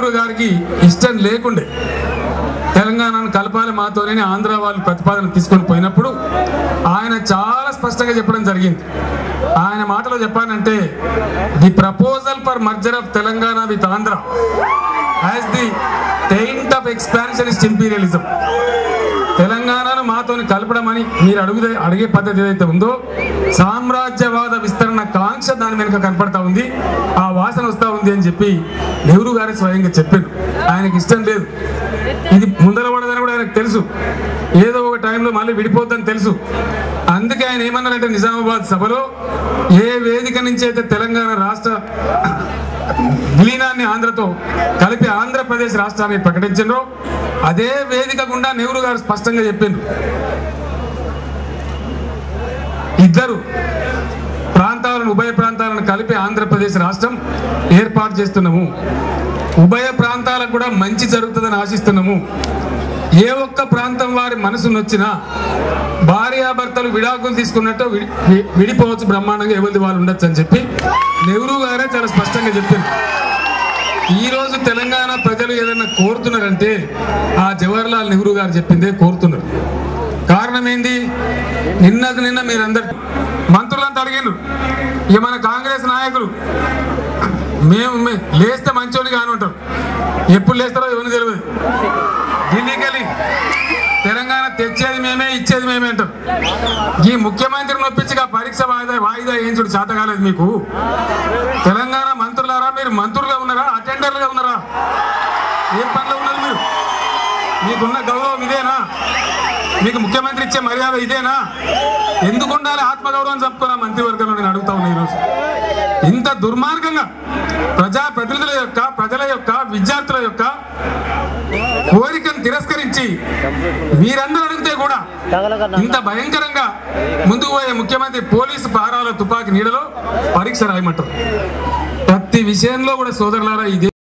నెహ్రూ గారికి ఇష్టం లేకుండే తెలంగాణను కలపాలి మాతోనే ఆంధ్ర వాళ్ళు ప్రతిపాదన తీసుకొని పోయినప్పుడు ఆయన చాలా స్పష్టంగా చెప్పడం జరిగింది ఆయన మాటలో చెప్పానంటే the proposal for merger of Telangana with Andhra as the taint of expansionist imperialism తెలంగాణను మాతోని కలపడమని మీరు అడుగుదే అడిగే పద్ధతి ఏదైతే ఉందో సామ్రాజ్యవాద విస్తరణ కాంక్ష దాని వెనుక కనపడతా ఉంది ఆ వాసన వస్తా ఉంది అని చెప్పి నెహ్రూ గారే స్వయంగా చెప్పారు ఆయనకి ఇష్టం లేదు ఇది ముందర పడదని కూడా ఆయనకు తెలుసు ఏదో ఒక టైంలో మళ్ళీ విడిపోద్దని తెలుసు అందుకే ఆయన ఏమన్నారంటే నిజామాబాద్ సభలో ఏ వేదిక నుంచి అయితే తెలంగాణ రాష్ట్ర విలీనాన్ని ఆంధ్రతో కలిపి ఆంధ్రప్రదేశ్ రాష్ట్రాన్ని ప్రకటించారో అదే వేదిక గుండా నెహ్రూ గారు స్పష్టంగా చెప్పిండ్రు ఇద్దరు ప్రాంతాలను ఉభయ ప్రాంతాలను కలిపి ఆంధ్రప్రదేశ్ రాష్ట్రం ఏర్పాటు చేస్తున్నాము ఉభయ ప్రాంతాలకు కూడా మంచి జరుగుతుందని ఆశిస్తున్నాము ఏ ఒక్క ప్రాంతం వారి మనసు నొచ్చినా భార్యాభర్తలు విడాకులు తీసుకున్నట్టు విడి- వి- విడిపోవచ్చు బ్రహ్మాండంగా ఎవరిది వాళ్ళు ఉండొచ్చు అని చెప్పి నెహ్రూ గారే చాలా స్పష్టంగా చెప్పింది ఈ రోజు తెలంగాణ ప్రజలు ఏదైనా కోరుతున్నారంటే ఆ జవహర్లాల్ నెహ్రూ గారు చెప్పిందే కోరుతున్నారు కారణం ఏంది నిన్నకు నిన్న మీరందరు మంత్రులంతా అడిగినారు ఇక మన కాంగ్రెస్ నాయకులు మేము మే- లేస్తే మంచోని కాని ఉంటారు ఎప్పుడు లేస్తారో ఎవరిని తెలియదు ఢిల్లీకి వెళ్ళి తెలంగాణ తెచ్చేది మేమే ఇచ్చేది మేమే అంటారు ఈ ముఖ్యమంత్రిని ఒప్పించి ఆ పరీక్ష వాయిదా వాయిదా వేయించుడు చేత కాలేదు మీకు తెలంగాణ మంత్రులారా మీరు మంత్రులుగా ఉన్నారా అటెండర్లుగా ఉన్నారా ఏ పనిలో ఉన్నారు మీరు మీకున్న గౌరవం ఇదేనా మీకు ముఖ్యమంత్రి ఇచ్చే మర్యాద ఇదేనా ఎందుకు ఉండాలి ఆత్మగౌరవం చెప్పుకున్న మంత్రివర్గంలో నేను అడుగుతా ఉన్నా ఈరోజు ఇంత దుర్మార్గంగా ప్రజా ప్రతినిధుల యొక్క ప్రజల యొక్క విద్యార్థుల యొక్క కోరికను తిరస్కరించి మీరందరూ అడిగితే కూడా ఇంత భయంకరంగా ముందుకు పోయే ముఖ్యమంత్రి పోలీసు పారాల తుపాకీ నీడలో పరీక్ష రాయమంటారు ప్రతి విషయంలో కూడా సోదరులారా ఇదే